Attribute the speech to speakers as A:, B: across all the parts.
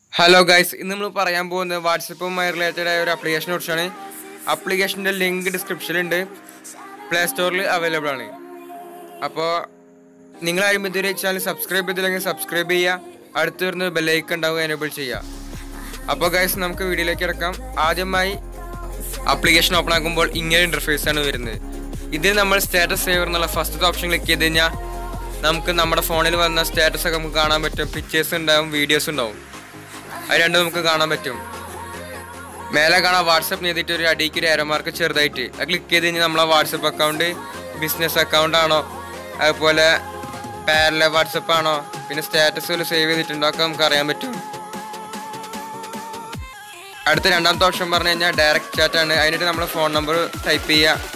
A: hello guys ഇന്ന് നമ്മൾ പറയാൻ പോകുന്നത് വാട്സപ്പുമായി റിലേറ്റഡ് ആയ ഒരു ആപ്ലിക്കേഷനെ കുറിച്ചാണ് ആപ്ലിക്കേഷൻ്റെ ലിങ്ക് ഡിസ്ക്രിപ്ഷനിലുണ്ട് പ്ലേ സ്റ്റോറിൽ അവൈലബിൾ ആണ് അപ്പോൾ നിങ്ങളാരും ഇതുവരെ ചാനൽ സബ്സ്ക്രൈബ് ചെയ്തില്ലെങ്കിൽ സബ്സ്ക്രൈബ് ചെയ്യുക അടുത്ത് വരുന്ന ബെല്ലൈക്കൺ ഉണ്ടാവുക എനേബിൾ ചെയ്യുക അപ്പോൾ ഗൈസ് നമുക്ക് വീഡിയോയിലേക്ക് കിടക്കാം ആദ്യമായി ആപ്ലിക്കേഷൻ ഓപ്പൺ ആക്കുമ്പോൾ ഇങ്ങനെ ഇൻ്റർഫേസ് ആണ് വരുന്നത് ഇതിൽ നമ്മൾ സ്റ്റാറ്റസ് സേവർ എന്നുള്ള ഫസ്റ്റത്തെ ഓപ്ഷൻ ക്ലിക്ക് ചെയ്ത് കഴിഞ്ഞാൽ നമുക്ക് നമ്മുടെ ഫോണിൽ വന്ന സ്റ്റാറ്റസ് ഒക്കെ നമുക്ക് കാണാൻ പറ്റും പിക്ചേഴ്സ് ഉണ്ടാവും വീഡിയോസ് ഉണ്ടാവും അത് രണ്ടും നമുക്ക് കാണാൻ പറ്റും മേലെ കാണാൻ വാട്സപ്പ് ചെയ്തിട്ട് ഒരു അടിക്ക് ഒരു എരമാർക്ക് ചെറുതായിട്ട് അത് ക്ലിക്ക് ചെയ്ത് കഴിഞ്ഞാൽ നമ്മളെ വാട്സപ്പ് അക്കൗണ്ട് ബിസിനസ് അക്കൗണ്ട് ആണോ അതുപോലെ പാരല വാട്സപ്പ് ആണോ പിന്നെ സ്റ്റാറ്റസ് സേവ് ചെയ്തിട്ടുണ്ടോ ഒക്കെ നമുക്ക് അറിയാൻ പറ്റും അടുത്ത രണ്ടാമത്തെ ഓപ്ഷൻ പറഞ്ഞു കഴിഞ്ഞാൽ ഡയറക്റ്റ് ചാറ്റ് ആണ് അതിനായിട്ട് നമ്മൾ ഫോൺ നമ്പർ ടൈപ്പ് ചെയ്യുക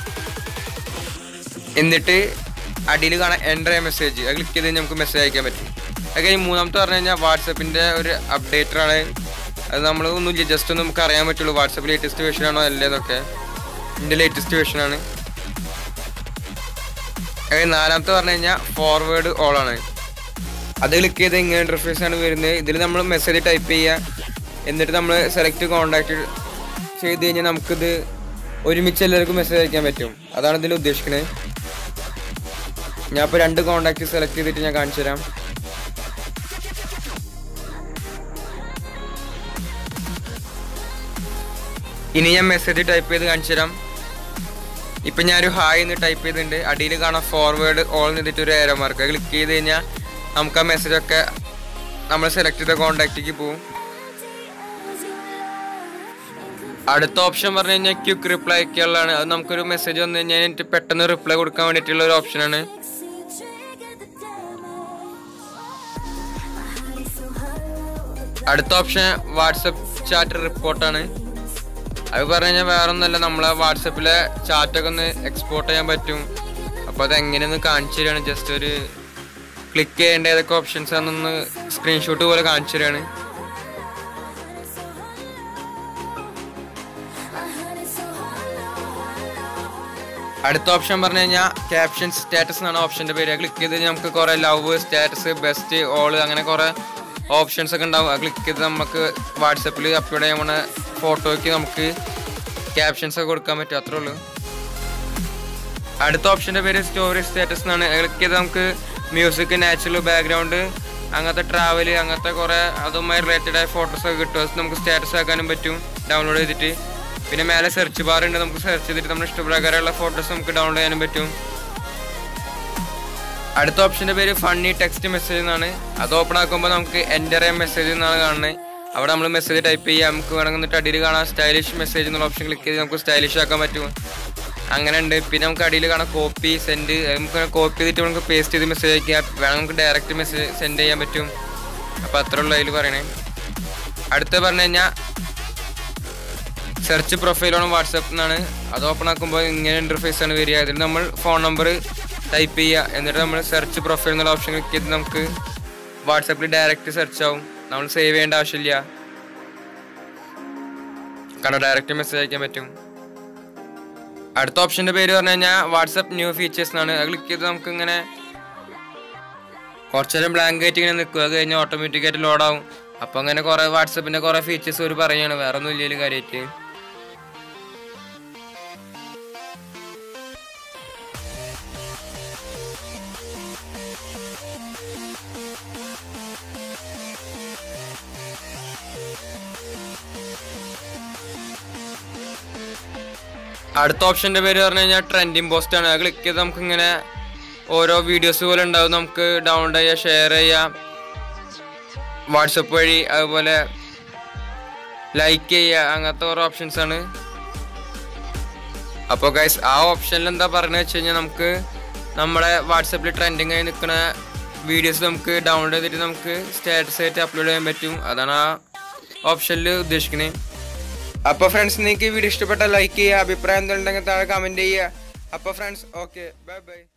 A: എന്നിട്ട് അടിയിൽ കാണാൻ എൻ്റർ ചെയ്യാൻ മെസ്സേജ് അത് ക്ലിക്ക് ചെയ്ത് കഴിഞ്ഞാൽ നമുക്ക് മെസ്സേജ് അയക്കാൻ പറ്റും അത് കഴിഞ്ഞ് മൂന്നാമത്തെ പറഞ്ഞു കഴിഞ്ഞാൽ വാട്സപ്പിൻ്റെ ഒരു അപ്ഡേറ്റർ ആണ് അത് നമ്മൾ ഒന്നുമില്ല ജസ്റ്റ് ഒന്ന് നമുക്ക് അറിയാൻ പറ്റുള്ളൂ വാട്സപ്പ് ലേറ്റസ്റ്റ് വേർഷൻ ആണോ അല്ലേന്നൊക്കെ ഇതിൻ്റെ ലേറ്റസ്റ്റ് വേർഷൻ ആണ് അത് കഴിഞ്ഞ് നാലാമത്തെ പറഞ്ഞു കഴിഞ്ഞാൽ ഫോർവേഡ് ഓൾ ആണ് അത് ക്ലിക്ക് ചെയ്ത് ഇങ്ങനെ ഇൻ്റർഫേസ് ആണ് വരുന്നത് ഇതിൽ നമ്മൾ മെസ്സേജ് ടൈപ്പ് ചെയ്യുക എന്നിട്ട് നമ്മൾ സെലക്ട് കോണ്ടാക്ട് ചെയ്ത് കഴിഞ്ഞാൽ നമുക്കിത് ഒരുമിച്ച് എല്ലാവർക്കും മെസ്സേജ് അയക്കാൻ പറ്റും അതാണ് ഇതിൽ ഉദ്ദേശിക്കുന്നത് ഞാൻ ഇപ്പോൾ രണ്ട് കോണ്ടാക്ട് സെലക്ട് ചെയ്തിട്ട് ഞാൻ കാണിച്ചു തരാം ഇനി ഞാൻ മെസ്സേജ് ടൈപ്പ് ചെയ്ത് കാണിച്ചു തരാം ഇപ്പം ഞാനൊരു ഹായ് എന്ന് ടൈപ്പ് ചെയ്തിട്ടുണ്ട് അടിയിൽ കാണാം ഫോർവേഡ് ഓൾ എന്നിട്ട് ഒരു ഏരോ മാർക്ക് ക്ലിക്ക് ചെയ്ത് കഴിഞ്ഞാൽ നമുക്ക് ആ മെസ്സേജ് ഒക്കെ നമ്മൾ സെലക്ട് ചെയ്ത കോണ്ടാക്റ്റിലേക്ക് പോകും അടുത്ത ഓപ്ഷൻ പറഞ്ഞു കഴിഞ്ഞാൽ ക്യുക്ക് റിപ്ലൈ ഒക്കെയുള്ളതാണ് അത് നമുക്കൊരു മെസ്സേജ് വന്നു കഴിഞ്ഞാൽ എനിക്ക് പെട്ടെന്ന് റിപ്ലൈ കൊടുക്കാൻ വേണ്ടിയിട്ടുള്ള ഒരു ഓപ്ഷനാണ് അടുത്ത ഓപ്ഷൻ വാട്സപ്പ് ചാറ്റ് റിപ്പോർട്ടാണ് അത് പറഞ്ഞു കഴിഞ്ഞാൽ വേറെ ഒന്നല്ല നമ്മളെ വാട്സപ്പിലെ ചാറ്റൊക്കെ ഒന്ന് എക്സ്പോർട്ട് ചെയ്യാൻ പറ്റും അപ്പോൾ അത് എങ്ങനെയൊന്ന് കാണിച്ചു തരികയാണ് ജസ്റ്റ് ഒരു ക്ലിക്ക് ചെയ്യേണ്ട ഏതൊക്കെ ഓപ്ഷൻസ് ആണെന്നൊന്ന് സ്ക്രീൻഷോട്ട് പോലെ കാണിച്ചു തരികയാണ് അടുത്ത ഓപ്ഷൻ പറഞ്ഞു കഴിഞ്ഞാൽ ക്യാപ്ഷൻ സ്റ്റാറ്റസ് എന്നാണ് ഓപ്ഷൻ്റെ പേര് ക്ലിക്ക് ചെയ്ത് നമുക്ക് കുറേ ലവ് സ്റ്റാറ്റസ് ബെസ്റ്റ് ഓൾ അങ്ങനെ കുറേ ഓപ്ഷൻസ് ഒക്കെ ഉണ്ടാവും ക്ലിക്ക് ചെയ്ത് നമുക്ക് വാട്സപ്പിൽ അപ്ലോഡ് ചെയ്യാൻ പോണ ഫോട്ടോയ്ക്ക് നമുക്ക് ക്യാപ്ഷൻസ് ഒക്കെ കൊടുക്കാൻ പറ്റും അത്രേ ഉള്ളൂ അടുത്ത ഓപ്ഷൻ്റെ പേര് സ്റ്റോറി സ്റ്റാറ്റസ് എന്നാണ് ക്ലിക്ക് ചെയ്ത് നമുക്ക് മ്യൂസിക് നാച്ചുറൽ ബാക്ക്ഗ്രൗണ്ട് അങ്ങനത്തെ ട്രാവൽ അങ്ങനത്തെ കുറേ അതുമായി റിലേറ്റഡ് ആയ ഫോട്ടോസ് ഒക്കെ കിട്ടും അത് നമുക്ക് സ്റ്റാറ്റസ് ആക്കാനും പറ്റും ഡൗൺലോഡ് ചെയ്തിട്ട് പിന്നെ മേലെ സെർച്ച് ബാർ ഉണ്ട് നമുക്ക് സെർച്ച് ചെയ്തിട്ട് നമ്മുടെ ഇഷ്ടപ്രകാരമുള്ള ഫോട്ടോസ് നമുക്ക് ഡൗൺലോഡ് ചെയ്യാനും പറ്റും അടുത്ത ഓപ്ഷന്റെ പേര് ഫണ്ണി ടെക്സ്റ്റ് മെസ്സേജ് എന്നാണ് അത് ഓപ്പൺ ആക്കുമ്പോൾ നമുക്ക് എൻ്റർ ചെയ്യാൻ മെസ്സേജ് എന്നാണ് കാണുന്നത് അവിടെ നമ്മൾ മെസ്സേജ് ടൈപ്പ് ചെയ്യാം നമുക്ക് വേണമെന്നിട്ട് അടിയിൽ കാണാം സ്റ്റൈലിഷ് മെസ്സേജ് എന്നുള്ള ഓപ്ഷൻ ക്ലിക്ക് ചെയ്ത് നമുക്ക് സ്റ്റൈലിഷ് ആക്കാൻ പറ്റും അങ്ങനെ ഉണ്ട് പിന്നെ നമുക്ക് അടിയിൽ കാണാം കോപ്പി സെൻഡ് നമുക്ക് കോപ്പി ചെയ്തിട്ട് നമുക്ക് പേസ്റ്റ് ചെയ്ത് മെസ്സേജ് അയക്കാം വേണം നമുക്ക് ഡയറക്റ്റ് മെസ്സേജ് സെൻഡ് ചെയ്യാൻ പറ്റും അപ്പോൾ അത്ര ഉള്ളൂ അതിൽ പറയണേ അടുത്ത പറഞ്ഞു കഴിഞ്ഞാൽ സെർച്ച് പ്രൊഫൈലാണ് വാട്സപ്പ് എന്നാണ് അത് ഓപ്പൺ ആക്കുമ്പോൾ ഇങ്ങനെ ഇൻ്റർഫേസ് ആണ് വരിക അതിൽ നമ്മൾ ഫോൺ നമ്പർ ടൈപ്പ് ചെയ്യുക എന്നിട്ട് നമ്മൾ സെർച്ച് പ്രൊഫൈൽ എന്നുള്ള ഓപ്ഷൻ ക്ലിക്ക് ചെയ്ത് നമുക്ക് വാട്സപ്പിൽ ഡയറക്റ്റ് സെർച്ച് ആവും നമ്മൾ സേവ് ചെയ്യേണ്ട ആവശ്യമില്ല കാരണം ഡയറക്റ്റ് മെസ്സേജ് അയക്കാൻ പറ്റും അടുത്ത ഓപ്ഷൻ്റെ പേര് പറഞ്ഞു കഴിഞ്ഞാൽ വാട്സപ്പ് ന്യൂ ഫീച്ചേഴ്സ് എന്നാണ് അത് ക്ലിക്ക് ചെയ്ത് നമുക്ക് ഇങ്ങനെ കുറച്ചു നേരം ബ്ലാങ്ക് ആയിട്ട് ഇങ്ങനെ നിൽക്കുക അത് കഴിഞ്ഞാൽ ഓട്ടോമാറ്റിക്കായിട്ട് ലോഡാവും അപ്പോൾ അങ്ങനെ കുറേ വാട്സപ്പിൻ്റെ കുറേ ഫീച്ചേഴ്സ് ഒരു പറയുകയാണ് വേറെ ഒന്നും ഇല്ലല്ലോ കാര്യമായിട്ട് അടുത്ത ഓപ്ഷന്റെ പേര് പറഞ്ഞു കഴിഞ്ഞാൽ ട്രെൻഡിങ് പോസ്റ്റ് ആണ് ക്ലിക്ക് ചെയ്ത് നമുക്ക് ഇങ്ങനെ ഓരോ വീഡിയോസ് പോലെ ഉണ്ടാവും നമുക്ക് ഡൗൺലോഡ് ചെയ്യാം ഷെയർ ചെയ്യാം വാട്സപ്പ് വഴി അതുപോലെ ലൈക്ക് ചെയ്യുക അങ്ങനത്തെ കുറേ ഓപ്ഷൻസ് ആണ് അപ്പോൾ ഗൈസ് ആ ഓപ്ഷനിൽ എന്താ പറയുന്നത് വെച്ച് കഴിഞ്ഞാൽ നമുക്ക് നമ്മുടെ വാട്സപ്പിൽ ട്രെൻഡിങ് ആയി നിൽക്കുന്ന വീഡിയോസ് നമുക്ക് ഡൗൺലോഡ് ചെയ്തിട്ട് നമുക്ക് സ്റ്റാറ്റസ് ആയിട്ട് അപ്ലോഡ് ചെയ്യാൻ പറ്റും അതാണ് ആ ഓപ്ഷനിൽ ഉദ്ദേശിക്കുന്നത് അപ്പോൾ ഫ്രണ്ട്സ് നിങ്ങൾക്ക് ഈ വീഡിയോ ഇഷ്ടപ്പെട്ടാൽ ലൈക്ക് ചെയ്യുക അഭിപ്രായം എന്തുണ്ടെങ്കിൽ താഴെ കമൻറ്റ് ചെയ്യുക അപ്പോൾ ഫ്രണ്ട്സ് ഓക്കെ ബൈ ബൈ